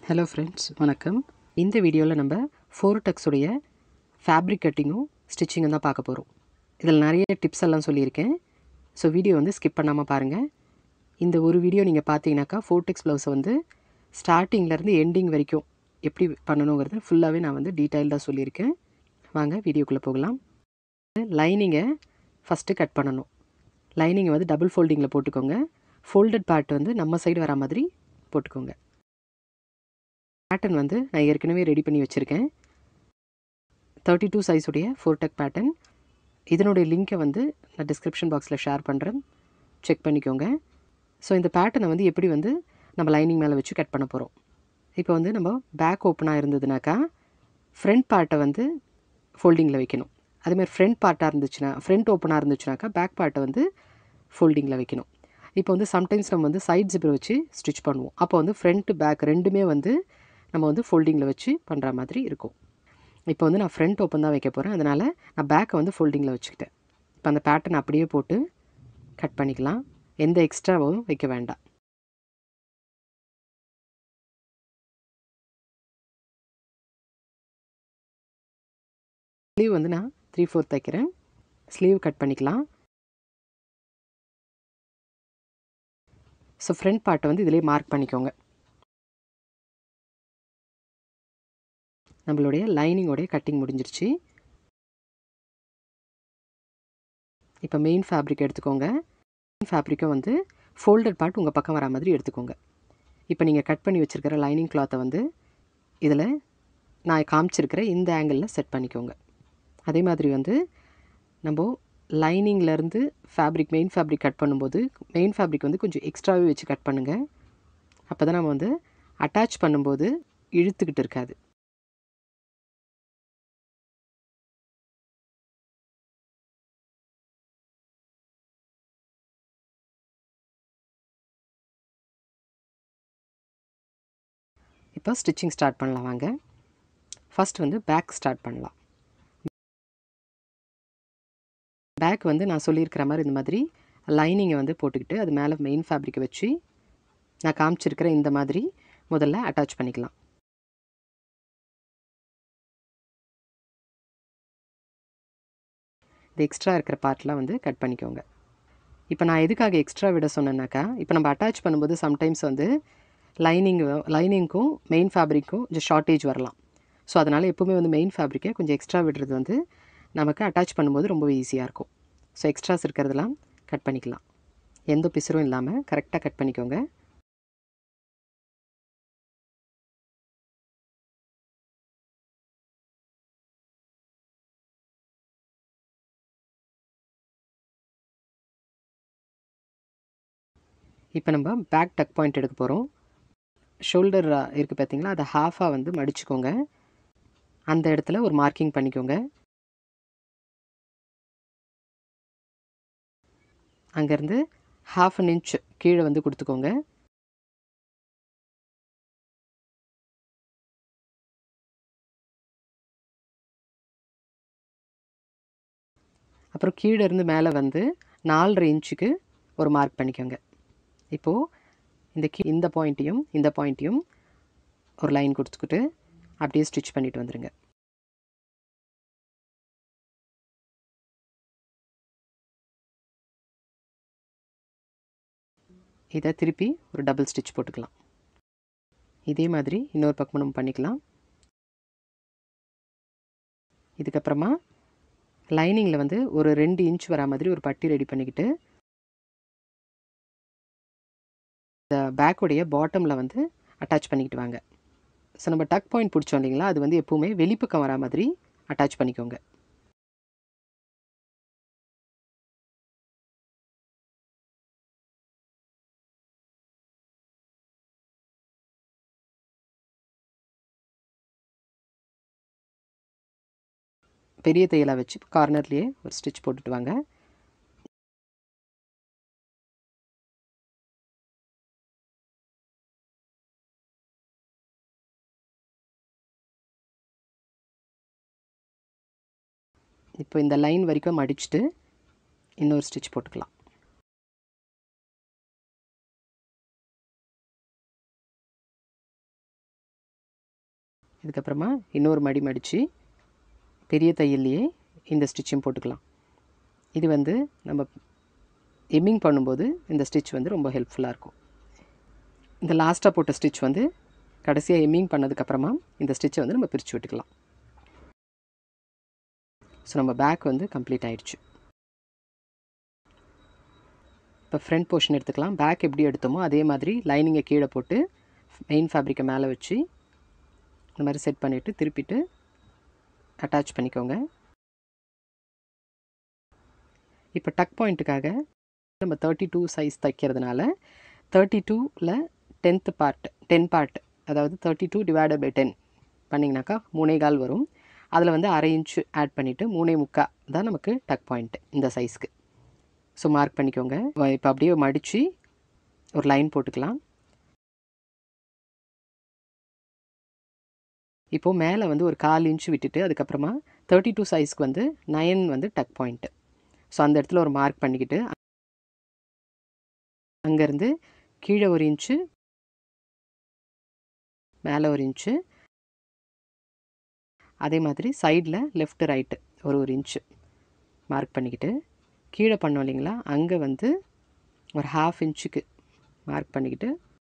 hello friends வணக்கம் இந்த வீடியோவில் நம்ம ஃபோர்டெக்ஸுடைய ஃபேப்ரிக் கட்டிங்கும் ஸ்டிச்சிங்கும் தான் பார்க்க போகிறோம் இதில் நிறைய டிப்ஸ் எல்லாம் சொல்லியிருக்கேன் ஸோ வீடியோ வந்து ஸ்கிப் பண்ணாமல் பாருங்கள் இந்த ஒரு வீடியோ நீங்கள் பார்த்தீங்கன்னாக்கா ஃபோர்டெக்ஸ் ப்ளவுஸை வந்து ஸ்டார்டிங்லேருந்து எண்டிங் வரைக்கும் எப்படி பண்ணணுங்கிறது ஃபுல்லாகவே நான் வந்து டீட்டெயில்டாக சொல்லியிருக்கேன் வாங்க வீடியோக்குள்ளே போகலாம் லைனிங்கை ஃபஸ்ட்டு கட் பண்ணணும் லைனிங்கை வந்து டபுள் ஃபோல்டிங்கில் போட்டுக்கோங்க ஃபோல்டட் பார்ட் வந்து நம்ம சைடு வர மாதிரி போட்டுக்கோங்க பேட்டர்ன் வந்து நான் ஏற்கனவே ரெடி பண்ணி வச்சுருக்கேன் தேர்ட்டி டூ சைஸுடைய ஃபோர்டெக் பேட்டர்ன் இதனுடைய லிங்க்கை வந்து நான் டிஸ்கிரிப்ஷன் பாக்ஸில் ஷேர் பண்ணுறேன் செக் பண்ணிக்கோங்க ஸோ இந்த பேட்டர்னை வந்து எப்படி வந்து நம்ம லைனிங் மேலே வச்சு கட் பண்ண போகிறோம் இப்போ வந்து நம்ம பேக் ஓப்பனாக இருந்ததுனாக்கா ஃப்ரண்ட் பார்ட்டை வந்து ஃபோல்டிங்கில் வைக்கணும் அதேமாதிரி ஃப்ரண்ட் பார்ட்டாக இருந்துச்சுன்னா ஃப்ரண்ட் ஓப்பனாக இருந்துச்சுனாக்கா பேக் பார்ட்டை வந்து ஃபோல்டிங்கில் வைக்கணும் இப்போ வந்து சம்டைம்ஸ் நம்ம வந்து சைட் ஜிப்பர் வச்சு ஸ்டிச் பண்ணுவோம் அப்போ வந்து ஃப்ரண்ட் பேக் ரெண்டுமே வந்து நம்ம வந்து ஃபோல்டிங்கில் வச்சு பண்ணுற மாதிரி இருக்கும் இப்போ வந்து நான் ஃப்ரண்ட் ஓப்பன் தான் வைக்க போகிறேன் அதனால் நான் பேக்கை வந்து ஃபோல்டிங்கில் வச்சுக்கிட்டேன் இப்போ அந்த பேட்டர்ன் அப்படியே போட்டு கட் பண்ணிக்கலாம் எந்த எக்ஸ்ட்ராவும் வைக்க வேண்டாம் ஸ்லீவ் வந்து நான் த்ரீ ஃபோர்த் தைக்கிறேன் ஸ்லீவ் கட் பண்ணிக்கலாம் ஸோ ஃப்ரண்ட் பார்ட்டை வந்து இதிலே மார்க் பண்ணிக்கோங்க நம்மளுடைய லைனிங்கோடைய கட்டிங் முடிஞ்சிருச்சு இப்போ மெயின் ஃபேப்ரிக் எடுத்துக்கோங்க மெயின் ஃபேப்ரிக்கை வந்து ஃபோல்டட் பார்ட் உங்கள் பக்கம் வர மாதிரி எடுத்துக்கோங்க இப்போ நீங்கள் கட் பண்ணி வச்சுருக்கிற லைனிங் கிளாத்தை வந்து இதில் நான் காமிச்சிருக்கிற இந்த ஆங்கிளில் செட் பண்ணிக்கோங்க அதே மாதிரி வந்து நம்ம லைனிங்லேருந்து ஃபேப்ரிக் மெயின் ஃபேப்ரிக் கட் பண்ணும்போது மெயின் ஃபேப்ரிக் வந்து கொஞ்சம் எக்ஸ்ட்ராவே வச்சு கட் பண்ணுங்கள் அப்போ தான் நம்ம வந்து அட்டாச் பண்ணும்போது இழுத்துக்கிட்டு இருக்காது இப்போ ஸ்டிச்சிங் ஸ்டார்ட் பண்ணலாம் வாங்க ஃபஸ்ட் வந்து பேக் ஸ்டார்ட் பண்ணலாம் பேக் வந்து நான் சொல்லியிருக்கிற மாதிரி இந்த மாதிரி லைனிங்கை வந்து போட்டுக்கிட்டு அது மேலே மெயின் ஃபேப்ரிக்கை வச்சு நான் காமிச்சிருக்கிற இந்த மாதிரி முதல்ல அட்டாச் பண்ணிக்கலாம் இது எக்ஸ்ட்ரா இருக்கிற பார்ட்லாம் வந்து கட் பண்ணிக்கோங்க இப்போ நான் எதுக்காக எக்ஸ்ட்ரா விட சொன்னேன்னாக்கா இப்போ நம்ம அட்டாச் பண்ணும்போது சம்டைம்ஸ் வந்து லைனிங் லைனிங்க்கும் மெயின் ஃபேப்ரிக்கும் கொஞ்சம் ஷார்ட்டேஜ் வரலாம் ஸோ அதனால் எப்போவுமே வந்து மெயின் ஃபேப்ரிக்கை கொஞ்சம் எக்ஸ்ட்ரா விடுறது வந்து நமக்கு அட்டாச் பண்ணும்போது ரொம்ப ஈஸியாக இருக்கும் ஸோ எக்ஸ்ட்ராஸ் இருக்கிறதெல்லாம் கட் பண்ணிக்கலாம் எந்த பிசரும் இல்லாமல் கரெக்டாக கட் பண்ணிக்கோங்க இப்போ நம்ம பேக் டக் பாயிண்ட் எடுக்க போகிறோம் ஷோல்டர் இருக்குது பார்த்தீங்களா அதை ஹாஃபாக வந்து மடிச்சுக்கோங்க அந்த இடத்துல ஒரு மார்க்கிங் பண்ணிக்கோங்க அங்கேருந்து ஹாஃப் அன் இன்ச் கீழே வந்து கொடுத்துக்கோங்க அப்புறம் கீழே இருந்து மேலே வந்து நாலரை இன்ச்சுக்கு ஒரு மார்க் பண்ணிக்கோங்க இப்போது இந்த கீ இந்த பாயிண்ட்டையும் இந்த பாயிண்ட்டையும் ஒரு லைன் கொடுத்துக்கிட்டு அப்படியே ஸ்டிச் பண்ணிட்டு வந்துடுங்க இதை திருப்பி ஒரு டபுள் ஸ்டிச் போட்டுக்கலாம் இதே மாதிரி இன்னொரு பக்கம் நம்ம பண்ணிக்கலாம் இதுக்கப்புறமா லைனிங்கில் வந்து ஒரு ரெண்டு இன்ச் வரா மாதிரி ஒரு பட்டி ரெடி பண்ணிக்கிட்டு இந்த பேக்குடைய பாட்டமில் வந்து அட்டாச் பண்ணிக்கிட்டு வாங்க ஸோ நம்ம டக் பாயிண்ட் பிடிச்சோம் இல்லைங்களா அது வந்து எப்போவுமே வெளிப்பக்கம் வரா மாதிரி அட்டாச் பண்ணிக்கோங்க பெரிய தையலாக வச்சு கார்னர்லேயே ஒரு ஸ்டிச் போட்டுட்டு வாங்க இப்போ இந்த லைன் வரைக்கும் மடிச்சுட்டு இன்னொரு ஸ்டிச் போட்டுக்கலாம் இதுக்கப்புறமா இன்னொரு மடி மடித்து பெரிய தையல்லையே இந்த ஸ்டிச்சும் போட்டுக்கலாம் இது வந்து நம்ம எம்மிங் பண்ணும்போது இந்த ஸ்டிச் வந்து ரொம்ப ஹெல்ப்ஃபுல்லாக இருக்கும் இந்த லாஸ்ட்டாக போட்ட ஸ்டிச் வந்து கடைசியாக எம்மிங் பண்ணதுக்கப்புறமா இந்த ஸ்டிச்சை வந்து நம்ம பிரித்து விட்டுக்கலாம் ஸோ நம்ம பேக் வந்து கம்ப்ளீட் ஆயிடுச்சு இப்போ ஃப்ரண்ட் போர்ஷன் எடுத்துக்கலாம் பேக் எப்படி எடுத்தோமோ அதே மாதிரி லைனிங்கை கீழே போட்டு மெயின் ஃபேப்ரிக்கை மேலே வச்சு இந்த மாதிரி செட் பண்ணிவிட்டு திருப்பிட்டு அட்டாச் பண்ணிக்கோங்க இப்போ டக் பாயிண்ட்டுக்காக நம்ம தேர்ட்டி டூ சைஸ் தைக்கிறதுனால தேர்ட்டி டூவில் டென்த்து பார்ட் டென் பார்ட் அதாவது thirty two divided by ten பண்ணிங்கனாக்கா மூணே கால் வரும் அதில் வந்து அரை இன்ச்சு ஆட் பண்ணிவிட்டு மூணே முக்கா தான் நமக்கு டக் பாயிண்ட் இந்த சைஸ்க்கு ஸோ மார்க் பண்ணிக்கோங்க இப்போ அப்படியே மடித்து ஒரு லைன் போட்டுக்கலாம் இப்போது மேலே வந்து ஒரு கால் இன்ச்சு விட்டுட்டு அதுக்கப்புறமா தேர்ட்டி டூ சைஸ்க்கு வந்து நயன் வந்து டக் பாயிண்ட்டு ஸோ அந்த இடத்துல ஒரு மார்க் பண்ணிக்கிட்டு அங்கேருந்து கீழே ஒரு இன்ச்சு மேலே ஒரு இன்ச்சு அதே மாதிரி சைடில் லெஃப்ட் ரைட்டு ஒரு ஒரு இன்ச்சு மார்க் பண்ணிக்கிட்டு கீழே பண்ணோம் இல்லைங்களா அங்கே வந்து ஒரு ஹாஃப் இன்ச்சுக்கு மார்க் பண்ணிக்கிட்டு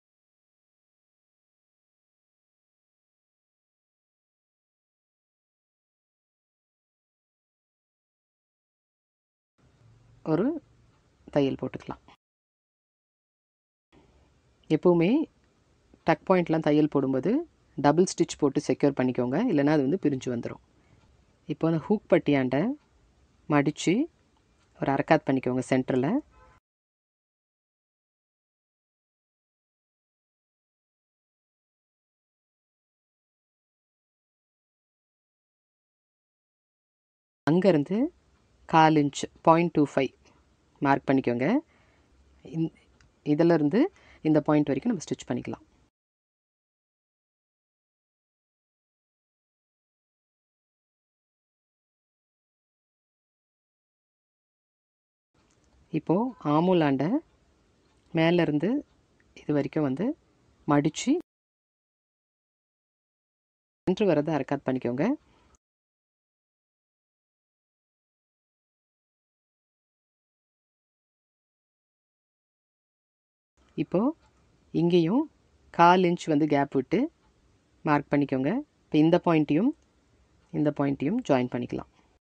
ஒரு தையல் போட்டுக்கலாம் எப்போவுமே டக் பாயிண்ட்லாம் தையல் போடும்போது டபுள் ஸ்டிச் போட்டு செக்யூர் பண்ணிக்கோங்க இல்லைனா அது வந்து பிரிஞ்சு வந்துடும் இப்போ அந்த ஹூக் பட்டியாண்ட மடித்து ஒரு அரக்காத் பண்ணிக்கோங்க சென்டரில் அங்கேருந்து கால் inch point two five mark பண்ணிக்கோங்க இந் இதிலிருந்து இந்த பாயிண்ட் வரைக்கும் நம்ம ஸ்டிச் பண்ணிக்கலாம் இப்போது ஆமூலாண்ட மேலேருந்து இது வரைக்கும் வந்து மடித்து சென்ட்ரு வரதை அரக்காத் பண்ணிக்கோங்க இப்போது இங்கேயும் கால் இன்ச் வந்து கேப் விட்டு மார்க் பண்ணிக்கோங்க இப்போ இந்த பாயிண்ட்டையும் இந்த பாயிண்ட்டையும் ஜாயின் பண்ணிக்கலாம்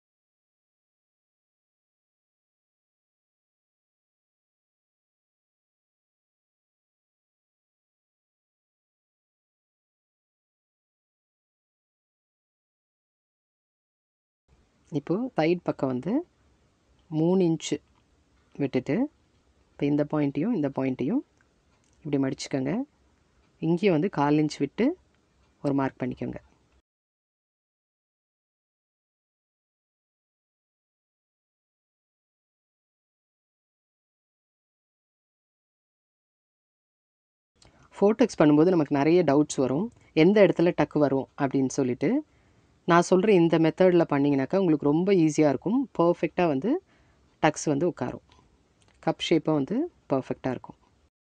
இப்போது சைட் பக்கம் வந்து மூணு இன்ச்சு விட்டுட்டு இப்போ இந்த பாயிண்ட்டையும் இந்த பாயிண்ட்டையும் இப்படி மடிச்சுக்கோங்க இங்கேயும் வந்து கால் இன்ச் விட்டு ஒரு மார்க் பண்ணிக்கோங்க ஃபோட்டெக்ஸ் பண்ணும்போது நமக்கு நிறைய டவுட்ஸ் வரும் எந்த இடத்துல டக்கு வரும் அப்படின்னு சொல்லிட்டு நான் சொல்கிற இந்த மெத்தடில் பண்ணிங்கனாக்கா உங்களுக்கு ரொம்ப ஈஸியாக இருக்கும் பர்ஃபெக்டாக வந்து டக்ஸ் வந்து உட்காரும் கப் ஷேப்பாக வந்து பர்ஃபெக்டாக இருக்கும்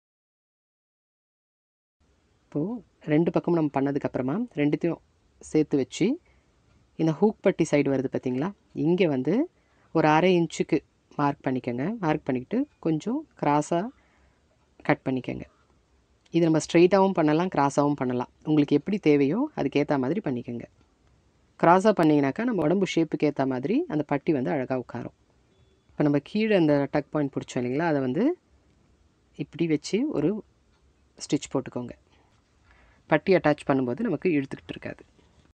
இப்போது ரெண்டு பக்கமும் நம்ம பண்ணதுக்கப்புறமா ரெண்டுத்தையும் சேர்த்து வச்சு இந்த ஹூக் பட்டி சைடு வருது பார்த்திங்களா இங்கே வந்து ஒரு அரை இன்ச்சுக்கு மார்க் பண்ணிக்கோங்க மார்க் பண்ணிக்கிட்டு கொஞ்சம் கிராஸாக கட் பண்ணிக்கோங்க இது நம்ம ஸ்ட்ரெயிட்டாகவும் பண்ணலாம் கிராஸாகவும் பண்ணலாம் உங்களுக்கு எப்படி தேவையோ அதுக்கேற்ற மாதிரி பண்ணிக்கோங்க கிராஸாக பண்ணிங்கனாக்கா நம்ம உடம்பு ஷேப்புக்கு ஏற்ற மாதிரி அந்த பட்டி வந்து அழகாக உட்காரும் இப்போ நம்ம கீழே அந்த டக் பாயிண்ட் பிடிச்சோம் இல்லைங்களா அதை வந்து இப்படி வச்சு ஒரு ஸ்டிச் போட்டுக்கோங்க பட்டி அட்டாச் பண்ணும்போது நமக்கு இழுத்துக்கிட்டு இருக்காது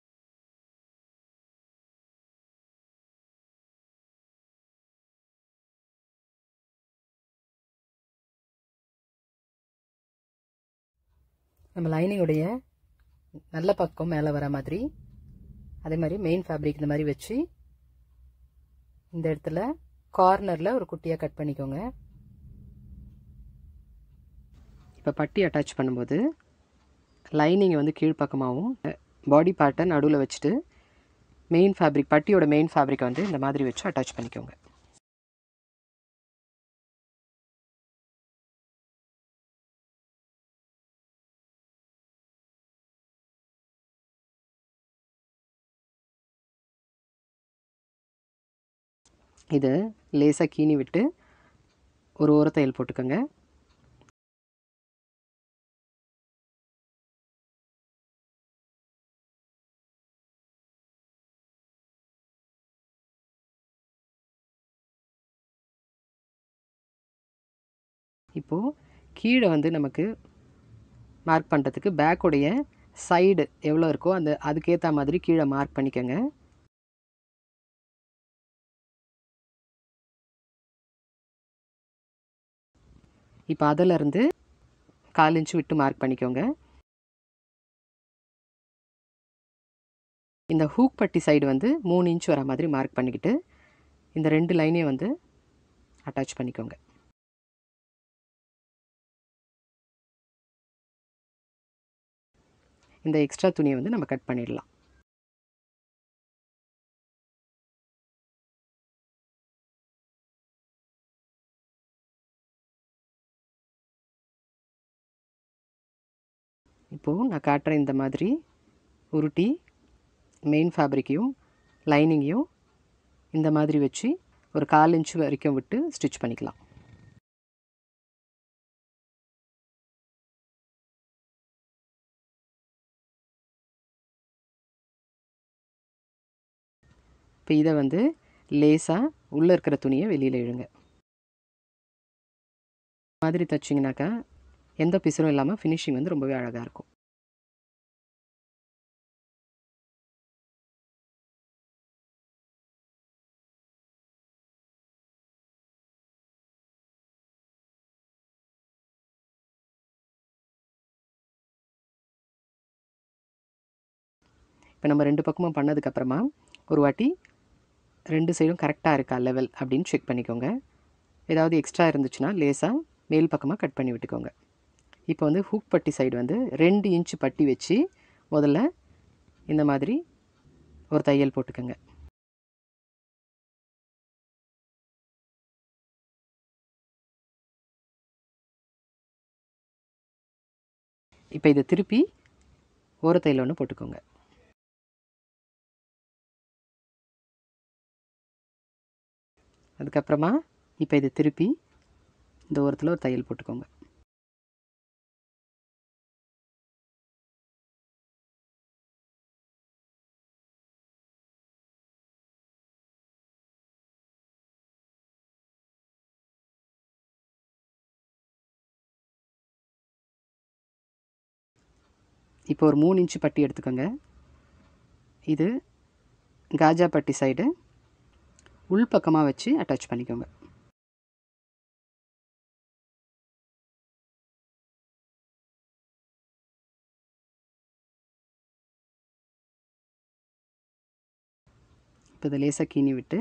நம்ம லைனிங்குடைய நல்ல பக்கம் மேலே வர மாதிரி அதே மாதிரி மெயின் ஃபேப்ரிக் இந்த மாதிரி வச்சு இந்த இடத்துல கார்னரில் ஒரு குட்டியாக கட் பண்ணிக்கோங்க இப்போ பட்டி அட்டாச் பண்ணும்போது லைனிங்கை வந்து கீழ்ப்பக்கமாகவும் பாடி பார்ட்டை நடுவில் வச்சுட்டு மெயின் ஃபேப்ரிக் பட்டியோட மெயின் ஃபேப்ரிக்கை வந்து இந்த மாதிரி வச்சு அட்டாச் பண்ணிக்கோங்க இதை லேசாக கீனி விட்டு ஒரு ஓர தையல் போட்டுக்கோங்க இப்போது கீழே வந்து நமக்கு மார்க் பண்ணுறதுக்கு பேக்குடைய சைடு எவ்வளோ இருக்கோ அந்த அதுக்கேற்ற மாதிரி கீழே மார்க் பண்ணிக்கோங்க இப்போ அதிலிருந்து கால் இன்ச்சு விட்டு மார்க் பண்ணிக்கோங்க இந்த ஹூக் பட்டி சைடு வந்து மூணு இன்ச் வர மாதிரி மார்க் பண்ணிக்கிட்டு இந்த ரெண்டு லைனையும் வந்து அட்டாச் பண்ணிக்கோங்க இந்த எக்ஸ்ட்ரா துணியை வந்து நம்ம கட் பண்ணிடலாம் இப்போது நான் காட்டுற இந்த மாதிரி உருட்டி மெயின் ஃபேப்ரிக்கையும் லைனிங்கையும் இந்த மாதிரி வச்சு ஒரு கால் இன்ச்சு வரைக்கும் விட்டு ஸ்டிச் பண்ணிக்கலாம் இப்போ இதை வந்து லேசாக உள்ளே இருக்கிற துணியை வெளியில் இழுங்க மாதிரி தைச்சிங்கனாக்கா எந்த பிசரும் இல்லாமல் ஃபினிஷிங் வந்து ரொம்பவே அழகாக இருக்கும் இப்போ நம்ம ரெண்டு பக்கமும் பண்ணதுக்கப்புறமா ஒரு வாட்டி ரெண்டு சைடும் கரெக்டாக இருக்கா லெவல் அப்படின்னு செக் பண்ணிக்கோங்க ஏதாவது எக்ஸ்ட்ரா இருந்துச்சுன்னா லேசாக மேல் பக்கமாக கட் பண்ணி விட்டுக்கோங்க இப்போ வந்து ஹூக் பட்டி சைடு வந்து ரெண்டு இன்ச்சு பட்டி வச்சு முதல்ல இந்த மாதிரி ஒரு தையல் போட்டுக்கோங்க இப்போ இதை திருப்பி ஓர தையல் ஒன்று போட்டுக்கோங்க அதுக்கப்புறமா இப்போ இதை திருப்பி இந்த ஓரத்தில் ஒரு தையல் போட்டுக்கோங்க இப்போ ஒரு மூணு இன்ச்சு பட்டி எடுத்துக்கோங்க இது காஜா பட்டி சைடு உள் பக்கமாக வச்சு அட்டாச் பண்ணிக்கோங்க இப்போ இதை லேசாக கீனி விட்டு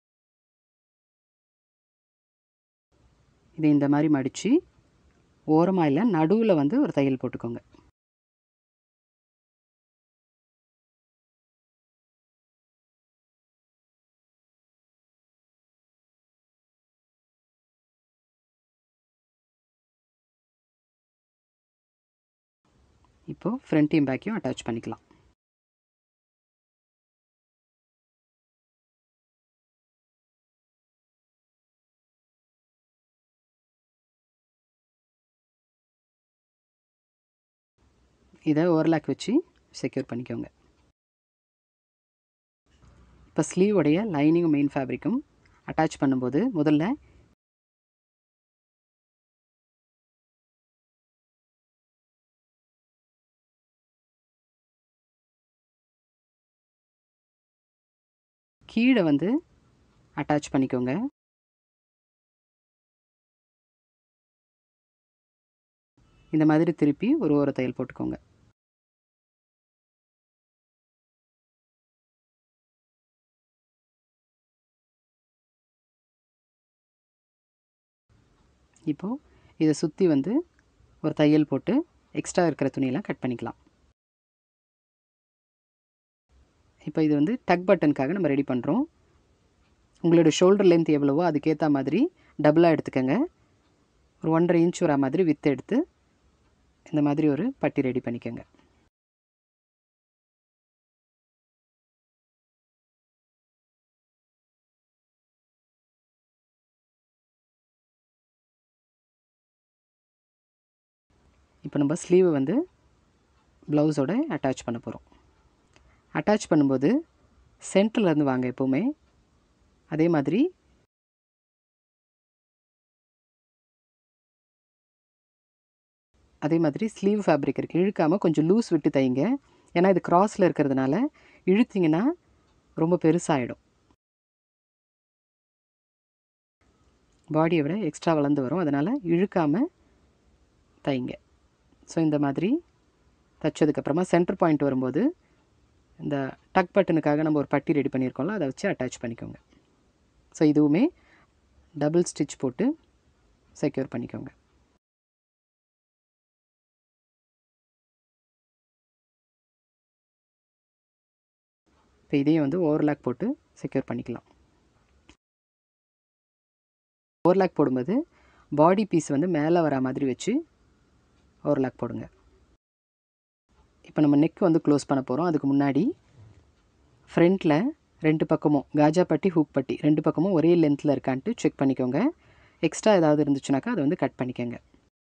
இதை இந்த மாதிரி மடித்து ஓரமாக இல்லை நடுவில் வந்து ஒரு தையல் போட்டுக்கோங்க இப்போது ஃப்ரண்ட்டையும் பேக்கையும் அட்டாச் பண்ணிக்கலாம் இதை ஓவர்லாக் வச்சு செக்யூர் பண்ணிக்கோங்க இப்போ ஸ்லீவோடைய லைனிங்கும் மெயின் ஃபேப்ரிக்கும் அட்டாச் பண்ணும்போது முதல்ல கீழே வந்து அட்டாச் பண்ணிக்கோங்க இந்த மாதிரி திருப்பி ஒரு ஓர தையல் போட்டுக்கோங்க இப்போது இதை சுற்றி வந்து ஒரு தையல் போட்டு எக்ஸ்ட்ரா இருக்கிற துணியெல்லாம் கட் பண்ணிக்கலாம் இப்போ இது வந்து டக் பட்டனுக்காக நம்ம ரெடி பண்ணுறோம் உங்களோட ஷோல்டர் லென்த் எவ்வளவோ அதுக்கேற்ற மாதிரி டபுளாக எடுத்துக்கோங்க ஒரு ஒன்றரை இன்ச் வர மாதிரி வித்து எடுத்து இந்த மாதிரி ஒரு பட்டி ரெடி பண்ணிக்கோங்க இப்போ நம்ம ஸ்லீவை வந்து ப்ளவுஸோட அட்டாச் பண்ண போகிறோம் அட்டாச் பண்ணும்போது சென்டர்லேருந்து வாங்க எப்போவுமே அதே மாதிரி அதே மாதிரி ஸ்லீவ் ஃபேப்ரிக் இருக்குது இழுக்காமல் கொஞ்சம் லூஸ் விட்டு தைங்க ஏன்னா இது கிராஸில் இருக்கிறதுனால இழுத்திங்கன்னா ரொம்ப பெருசாகிடும் பாடியை விட எக்ஸ்ட்ரா வளர்ந்து வரும் அதனால் இழுக்காமல் தைங்க ஸோ இந்த மாதிரி தைச்சதுக்கப்புறமா சென்டர் பாயிண்ட் வரும்போது இந்த டக் பட்டனுக்காக நம்ம ஒரு பட்டி ரெடி பண்ணியிருக்கோம்ல அதை வச்சு அட்டாச் பண்ணிக்கோங்க ஸோ இதுவுமே டபுள் ஸ்டிச் போட்டு செக்யூர் பண்ணிக்கோங்க இப்போ இதையும் வந்து ஓவர்லாக் போட்டு செக்யூர் பண்ணிக்கலாம் ஓவர்லாக் போடும்போது பாடி பீஸ் வந்து மேலே வர மாதிரி வச்சு ஓவர்லாக் போடுங்க இப்போ நம்ம நெக் வந்து க்ளோஸ் பண்ண போகிறோம் அதுக்கு முன்னாடி ஃப்ரண்ட்டில் ரெண்டு பக்கமும் காஜா பட்டி ஹூக் பட்டி ரெண்டு பக்கமும் ஒரே லென்த்தில் இருக்கான்ட்டு செக் பண்ணிக்கோங்க எக்ஸ்ட்ரா ஏதாவது இருந்துச்சுனாக்கா அதை வந்து கட் பண்ணிக்கோங்க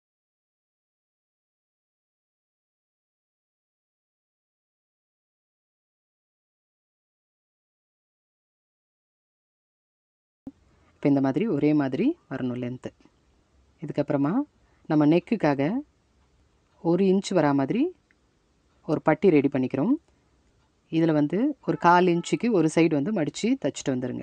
இப்போ இந்த மாதிரி ஒரே மாதிரி வரணும் லென்த்து இதுக்கப்புறமா நம்ம நெக்குக்காக ஒரு இன்ச் வரா மாதிரி ஒரு பட்டி ரெடி பண்ணிக்கிறோம் இதில் வந்து ஒரு கால் இன்ச்சுக்கு ஒரு சைடு வந்து மடித்து தைச்சிட்டு வந்துடுங்க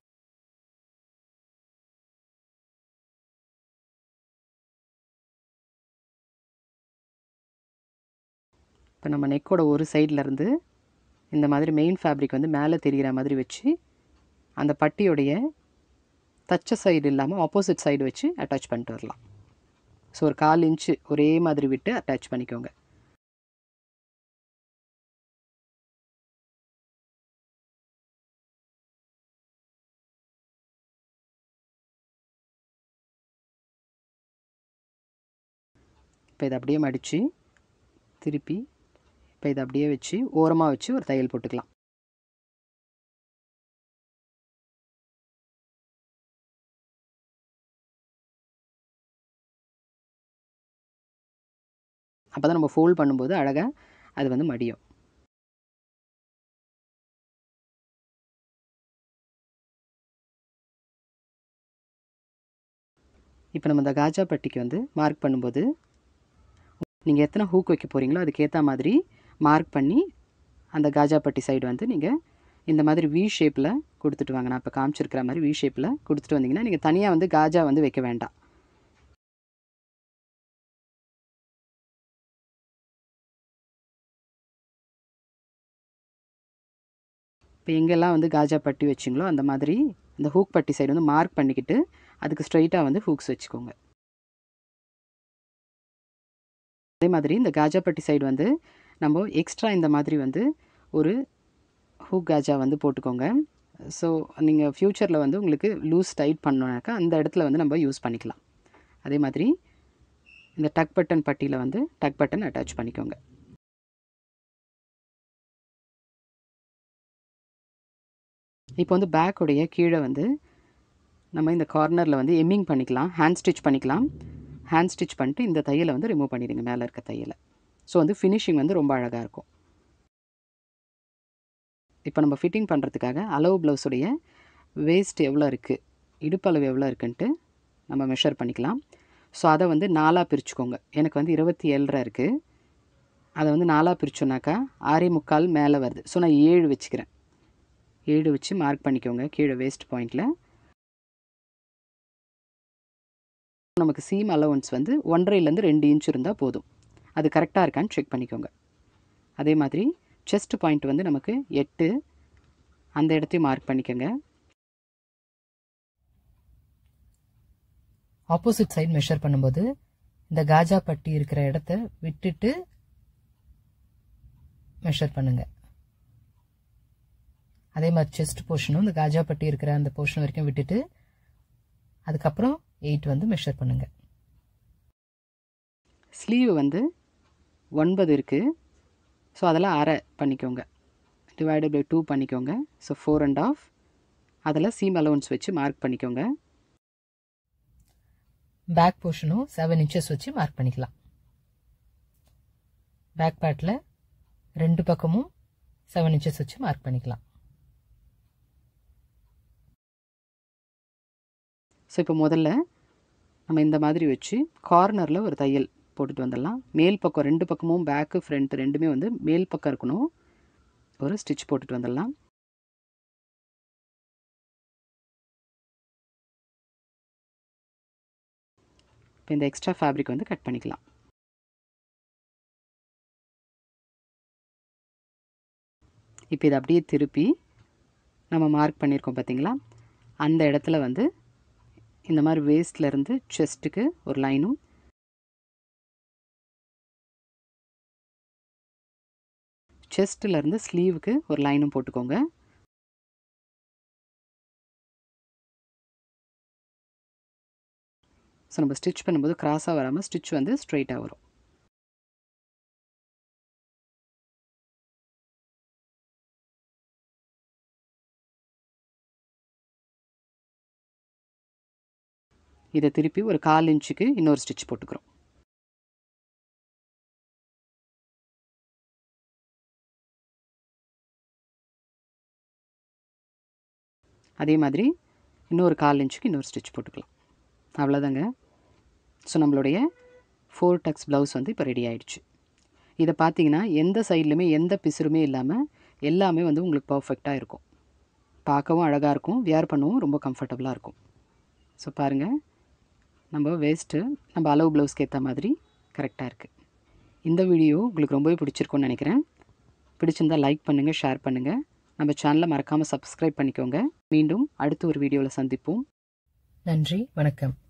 இப்போ நம்ம நெக்கோட ஒரு சைட்லேருந்து இந்த மாதிரி மெயின் ஃபேப்ரிக் வந்து மேலே தெரிகிற மாதிரி வச்சு அந்த பட்டியோடைய தச்ச சைடு இல்லாமல் ஆப்போசிட் சைடு வச்சு அட்டாச் பண்ணிட்டு வரலாம் ஸோ ஒரு கால் இன்ச்சு ஒரே மாதிரி விட்டு அட்டாச் பண்ணிக்கோங்க இப்போ இதை அப்படியே மடித்து திருப்பி இப்போ இதை அப்படியே வச்சு ஓரமாக வச்சு ஒரு தையல் போட்டுக்கலாம் அப்போ தான் நம்ம ஃபோல்ட் பண்ணும்போது அழகாக அது வந்து மடியும் இப்போ நம்ம இந்த காஜா பட்டிக்கு வந்து மார்க் பண்ணும்போது நீங்கள் எத்தனை ஹூக் வைக்க போகிறீங்களோ அதுக்கேற்ற மாதிரி மார்க் பண்ணி அந்த காஜா பட்டி சைடு வந்து நீங்கள் இந்த மாதிரி வி ஷேப்பில் கொடுத்துட்டு வாங்க நான் இப்போ காமிச்சிருக்கிற மாதிரி வி ஷேப்பில் கொடுத்துட்டு வந்தீங்கன்னா நீங்கள் தனியாக வந்து காஜா வந்து வைக்க வேண்டாம் இப்போ எங்கெல்லாம் வந்து காஜா பட்டி வச்சிங்களோ அந்த மாதிரி அந்த ஹூக் பட்டி சைடு வந்து மார்க் பண்ணிக்கிட்டு அதுக்கு ஸ்ட்ரைட்டாக வந்து ஹூக்ஸ் வச்சுக்கோங்க அதே மாதிரி இந்த காஜா பட்டி சைடு வந்து நம்ம எக்ஸ்ட்ரா இந்த மாதிரி வந்து ஒரு ஹூக் காஜா வந்து போட்டுக்கோங்க ஸோ நீங்கள் ஃப்யூச்சரில் வந்து உங்களுக்கு லூஸ் டைட் பண்ணோன்னாக்கா அந்த இடத்துல வந்து நம்ம யூஸ் பண்ணிக்கலாம் அதே மாதிரி இந்த டக் பட்டன் பட்டியில் வந்து டக் பட்டன் அட்டாச் பண்ணிக்கோங்க இப்போ வந்து பேக்குடைய கீழே வந்து நம்ம இந்த கார்னரில் வந்து எம்மிங் பண்ணிக்கலாம் ஹேண்ட் ஸ்டிச் பண்ணிக்கலாம் ஹேண்ட் ஸ்டிச் பண்ணிட்டு இந்த தையலை வந்து ரிமூவ் பண்ணிடுங்க மேலே இருக்க தையலை ஸோ வந்து ஃபினிஷிங் வந்து ரொம்ப அழகாக இருக்கும் இப்போ நம்ம ஃபிட்டிங் பண்ணுறதுக்காக அளவு ப்ளவுஸுடைய வேஸ்ட் எவ்வளோ இருக்குது இடுப்பளவு எவ்வளோ இருக்குன்ட்டு நம்ம மெஷர் பண்ணிக்கலாம் ஸோ அதை வந்து நாலாக பிரிச்சுக்கோங்க எனக்கு வந்து இருபத்தி ஏழரை இருக்குது அதை வந்து நாலாக பிரிச்சோன்னாக்கா ஆறே முக்கால் மேலே வருது ஸோ நான் ஏழு வச்சுக்கிறேன் ஏழு வச்சு மார்க் பண்ணிக்கோங்க கீழே வேஸ்ட் பாயிண்டில் நமக்கு சீம் அலவன்ஸ் வந்து ஒன்றரைலேருந்து ரெண்டு இன்ச் இருந்தால் போதும் அது கரெக்டாக இருக்கான்னு செக் பண்ணிக்கோங்க அதே மாதிரி செஸ்ட் பாயிண்ட் வந்து நமக்கு எட்டு அந்த இடத்தையும் மார்க் பண்ணிக்கோங்க ஆப்போசிட் சைடு மெஷர் பண்ணும்போது இந்த காஜா பட்டி இருக்கிற இடத்த விட்டுட்டு மெஷர் பண்ணுங்க அதே மாதிரி செஸ்ட் போர்ஷனும் இந்த காஜா பட்டி இருக்கிற அந்த போர்ஷன் வரைக்கும் விட்டுட்டு அதுக்கப்புறம் எயிட் வந்து மெஷர் பண்ணுங்க ஸ்லீவ் வந்து ஒன்பது இருக்குது ஸோ அதெல்லாம் அரை பண்ணிக்கோங்க டிவைடட் பை டூ பண்ணிக்கோங்க ஸோ ஃபோர் அண்ட் ஆஃப் அதில் சீம் அலவன்ஸ் வச்சு மார்க் பண்ணிக்கோங்க பேக் போர்ஷனும் செவன் இன்ச்சஸ் வச்சு மார்க் பண்ணிக்கலாம் பேக் பார்ட்டில் ரெண்டு பக்கமும் செவன் இன்ச்சஸ் வச்சு மார்க் பண்ணிக்கலாம் ஸோ இப்போ முதல்ல நம்ம இந்த மாதிரி வச்சு கார்னரில் ஒரு தையல் போட்டுட்டு வந்துடலாம் மேல் பக்கம் ரெண்டு பக்கமும் பேக்கு ஃப்ரண்ட் ரெண்டுமே வந்து மேல் பக்கம் இருக்கணும் ஒரு ஸ்டிச் போட்டுட்டு வந்துடலாம் இப்போ இந்த எக்ஸ்ட்ரா ஃபேப்ரிக் வந்து கட் பண்ணிக்கலாம் இப்போ இதை அப்படியே திருப்பி நம்ம மார்க் பண்ணியிருக்கோம் பார்த்தீங்களா அந்த இடத்துல வந்து இந்த மாதிரி வேஸ்ட்லேருந்து செஸ்ட்டுக்கு ஒரு லைனும் செஸ்ட்லேருந்து ஸ்லீவுக்கு ஒரு லைனும் போட்டுக்கோங்க ஸோ நம்ம ஸ்டிச் பண்ணும்போது கிராஸாக வராமல் ஸ்டிச் வந்து ஸ்ட்ரைட்டாக வரும் இதை திருப்பி ஒரு கால் இன்ச்சுக்கு இன்னொரு ஸ்டிச் போட்டுக்கிறோம் அதே மாதிரி இன்னொரு கால் இன்ச்சுக்கு இன்னொரு ஸ்டிச் போட்டுக்கலாம் அவ்வளோதாங்க ஸோ நம்மளுடைய ஃபோர் டக்ஸ் ப்ளவுஸ் வந்து இப்போ ரெடி ஆயிடுச்சு இதை பார்த்தீங்கன்னா எந்த சைட்லையுமே எந்த பிசுறுமே இல்லாமல் எல்லாமே வந்து உங்களுக்கு பர்ஃபெக்டாக இருக்கும் பார்க்கவும் அழகாக இருக்கும் வியர் பண்ணவும் ரொம்ப கம்ஃபர்டபுளாக இருக்கும் ஸோ பாருங்கள் நம்ம வேஸ்ட்டு நம்ம அளவு ப்ளவுஸ்க்கு ஏற்ற மாதிரி கரெக்டாக இருக்குது இந்த வீடியோ உங்களுக்கு ரொம்பவே பிடிச்சிருக்கும்னு நினைக்கிறேன் பிடிச்சிருந்தால் லைக் பண்ணுங்கள் ஷேர் பண்ணுங்கள் நம்ம சேனலை மறக்காமல் சப்ஸ்கிரைப் பண்ணிக்கோங்க மீண்டும் அடுத்த ஒரு வீடியோவில் சந்திப்போம் நன்றி வணக்கம்